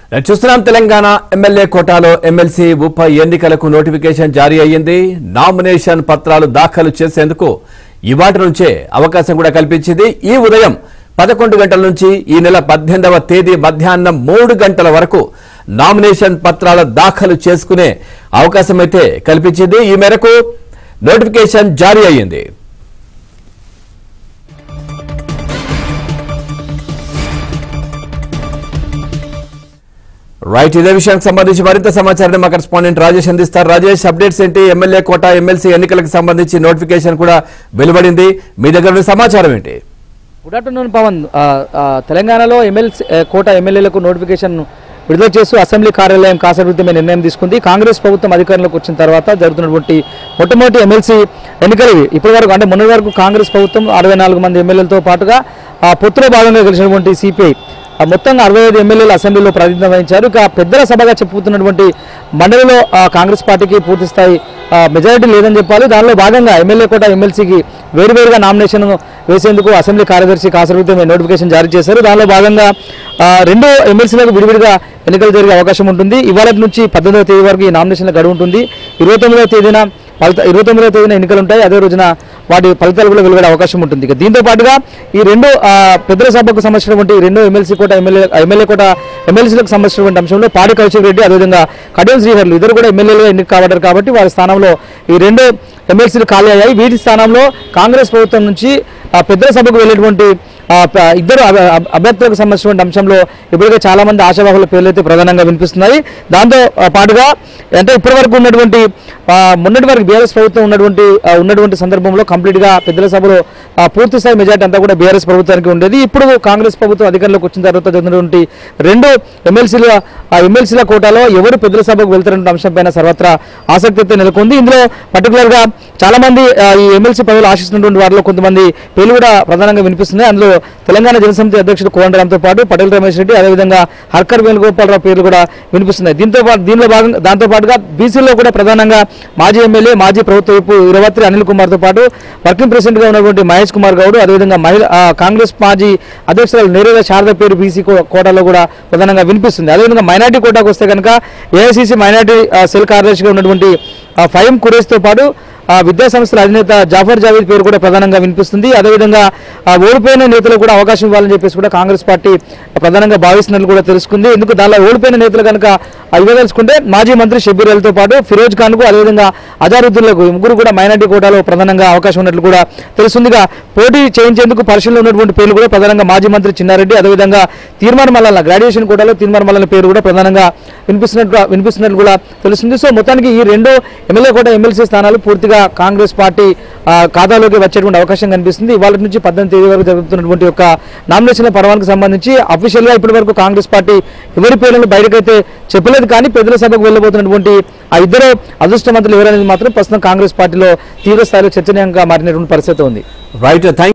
చూస్తున్నాం తెలంగాణ ఎమ్మెల్యే కోటాలో ఎమ్మెల్సీ ఉప ఎన్నికలకు నోటిఫికేషన్ జారీ అయ్యింది నామినేషన్ పత్రాలు దాఖలు చేసేందుకు ఇవాటి నుంచే అవకాశం కూడా కల్పించింది ఈ ఉదయం పదకొండు గంటల నుంచి ఈ నెల పద్దెనిమిదవ తేదీ మధ్యాహ్నం మూడు గంటల వరకు నామినేషన్ పత్రాల దాఖలు చేసుకునే అవకాశం అయితే కల్పించింది ఈ మేరకు నోటిఫికేషన్ జారీ అయ్యింది రైట్ ఇదే విషయానికి సంబంధించి మరింత సమాచారాన్ని మా కరెస్పాండెంట్ రాజేష్ అందిస్తారు రాజేష్ అప్డేట్స్ ఏంటి ఎమ్మెల్యే కోట ఎమ్మెల్సీ ఎన్నికలకు సంబంధించి నోటిఫికేషన్ కూడా వెలువడింది మీ దగ్గర ఉన్న సమాచారం ఏంటి గుడ్ ఆఫ్టర్నూన్ పవన్ ఆ, ఆ, తెలంగాణలో ఎమ్మెల్సీ కోట ఎమ్మెల్యేలకు నోటిఫికేషన్ విడుదల చేస్తూ అసెంబ్లీ కార్యాలయం కాసవృత్తమే నిర్ణయం తీసుకుంది కాంగ్రెస్ ప్రభుత్వం అధికారంలోకి వచ్చిన తర్వాత జరుగుతున్నటువంటి మొట్టమొదటి ఎమ్మెల్సీ ఎన్నికలు ఇవి. ఇప్పటి వరకు అంటే మొన్నటి వరకు కాంగ్రెస్ ప్రభుత్వం అరవై నాలుగు మంది ఎమ్మెల్యేలతో పాటుగా ఆ పొత్తులో భాగంగా గెలిచినటువంటి సిపిఐ ఆ మొత్తంగా అరవై ఐదు ఎమ్మెల్యేలు అసెంబ్లీలో ప్రాతినిధ్యం వహించారు ఇక పెద్దల సభగా చెప్పుతున్నటువంటి మండలిలో ఆ, కాంగ్రెస్ పార్టీకి పూర్తి స్థాయి ఆ, మెజారిటీ లేదని చెప్పాలి దానిలో భాగంగా ఎమ్మెల్యే కూడా ఎమ్మెల్సీకి వేరువేరుగా నామినేషన్ వేసేందుకు అసెంబ్లీ కార్యదర్శి కాసరవృత్తి నోటిఫికేషన్ జారీ చేశారు దానిలో భాగంగా ఆ, రెండు ఎమ్మెల్సీలకు విడివిడిగా ఎన్నికలు జరిగే అవకాశం ఉంటుంది ఇవాళ నుంచి పద్దెనిమిదవ తేదీ వరకు ఈ నామినేషన్ల గడువు ఉంటుంది ఇరవై తొమ్మిదవ తేదీన ఫలిత ఇరవై తొమ్మిదవ తేదీన ఎన్నికలు ఉంటాయి అదే రోజున వాటి ఫలితాలు కూడా వెలువడే అవకాశం ఉంటుంది ఇక దీంతో పాటుగా ఈ రెండు ఆ, పెద్దల సభకు సంబంధించినటువంటి ఈ రెండు MLC quota MLA MLA quota ఎమ్మెల్సీలకు సంబంధించినటువంటి అంశంలో పాడి కౌశిక్ రెడ్డి అదేవిధంగా కడియం శ్రీహర్లు ఇద్దరు కూడా ఎమ్మెల్యేలుగా ఎన్నిక కాబట్టారు కాబట్టి వారి స్థానంలో ఈ రెండు ఎమ్మెల్సీలు ఖాళీ అయ్యాయి వీటి స్థానంలో కాంగ్రెస్ ప్రభుత్వం నుంచి ఆ, పెద్దల సభకు వెళ్ళేటువంటి ఆ, ప- ఇద్దరు అభ- అభ- అభ్యర్థులకు సంబంధించిన అంశంలో ఇప్పటికే చాలా మంది ఆశావాహుల పేర్లు అయితే ప్రధానంగా వినిపిస్తున్నాయి దాంతో ఆ, పాటుగా అంటే ఇప్పటి వరకు ఉన్నటువంటి ఆ, మొన్నటి వరకు బీఆర్ఎస్ ప్రభుత్వం ఉన్నటువంటి ఆ, ఉన్నటువంటి సందర్భంలో కంప్లీట్ గా పెద్దల సభలో ఆ, పూర్తి స్థాయి మెజార్టీ అంతా కూడా బీఆర్ఎస్ ప్రభుత్వానికి ఉండేది ఇప్పుడు కాంగ్రెస్ ప్రభుత్వం అధికారంలోకి వచ్చిన తర్వాత జరుగుతున్నటువంటి రెండు ఎమ్మెల్సీల ఆ ఎమ్మెల్సీల కోటాలో ఎవరు పెద్దల సభకు వెళ్తారన్న అంశంపైన సర్వత్రా ఆసక్తి అయితే నెలకొంది ఇందులో పర్టికులర్ గా చాలా మంది ఆ, ఈ ఎమ్మెల్సీ పదవులు ఆశిస్తున్నటువంటి వారిలో కొంతమంది పేర్లు కూడా ప్రధానంగా వినిపిస్తున్నాయి అందులో తెలంగాణ జనసమితి అధ్యక్షుడు కోదండరాంతో పాటు పటేల్ రమేష్ రెడ్డి అదేవిధంగా హర్కర్ వేణుగోపాలరావు పేర్లు కూడా వినిపిస్తున్నాయి దీంతో పాటు దీనిలో భాగంగా దాంతో పాటుగా బీసీలో కూడా ప్రధానంగా మాజీ ఎమ్మెల్యే మాజీ ప్రభుత్వ వైపు ఇరవత్రి అనిల్ కుమార్తో పాటు వర్కింగ్ ప్రెసిడెంట్ గా ఉన్నటువంటి మహేష్ కుమార్ గౌడ్ అదేవిధంగా మహిళ ఆ, కాంగ్రెస్ మాజీ అధ్యక్షురాలు నేరేగా శారద పేరు బీసీ కోటాలో కూడా ప్రధానంగా వినిపిస్తుంది అదేవిధంగా మైనార్టీ కోటాకు వస్తే కనుక ఏఐసీసీ మైనార్టీ ఆ, సెల్ కార్యదర్శిగా ఉన్నటువంటి ఆ, ఫైమ్ కురేష్తో పాటు ఆ విద్యా సంస్థల అధినేత జాఫర్ జావేద్ పేరు కూడా ప్రధానంగా వినిపిస్తుంది అదేవిధంగా ఆ ఓడిపోయిన నేతలకు కూడా అవకాశం ఇవ్వాలని చెప్పేసి కూడా కాంగ్రెస్ పార్టీ ప్రధానంగా భావిస్తున్నట్లు కూడా తెలుసుకుంది ఎందుకు దానిలో ఓడిపోయిన నేతలు కనుక ఆ ఇవ్వదలుచుకుంటే మాజీ మంత్రి షబ్బీర్ అలీతో పాటు ఫిరోజ్ ఖాన్ కు అదేవిధంగా అజారుద్దీన్లకు ఈ ముగ్గురు కూడా మైనార్టీ కోటాలో ప్రధానంగా అవకాశం ఉన్నట్లు కూడా తెలుస్తుందిగా పోటీ చేయించేందుకు పరిశీలనలో ఉన్నటువంటి పేర్లు కూడా ప్రధానంగా మాజీ మంత్రి చిన్నారెడ్డి అదేవిధంగా తీర్మాన మల్లన్న గ్రాడ్యుయేషన్ కోటాలో తీర్మాన మల్లన్న పేరు కూడా ప్రధానంగా వినిపిస్తున్నట్లు వినిపిస్తున్నట్లు కూడా తెలుస్తుంది సో మొత్తానికి ఈ రెండు ఎమ్మెల్యే కోట ఎమ్మెల్సీ స్థానాలు పూర్తిగా కాంగ్రెస్ పార్టీ ఆ, ఖాతాలోకి వచ్చేటువంటి అవకాశం కనిపిస్తుంది ఇవాళ నుంచి పద్దెనిమిది తేదీ వరకు జరుగుతున్నటువంటి యొక్క నామినేషన్ పర్వానికి సంబంధించి అఫీషియల్ గా ఇప్పటి వరకు కాంగ్రెస్ పార్టీ ఎవరి పేర్లను బయటకైతే చెప్పలేదు కానీ పెద్దల సభకు వెళ్ళబోతున్నటువంటి ఆ ఇద్దరు అదృష్టవంతులు ఎవరనేది మాత్రం ప్రస్తుతం కాంగ్రెస్ పార్టీలో తీవ్ర స్థాయిలో చర్చనీయంగా మారినటువంటి పరిస్థితి ఉంది రైట్ థ్యాంక్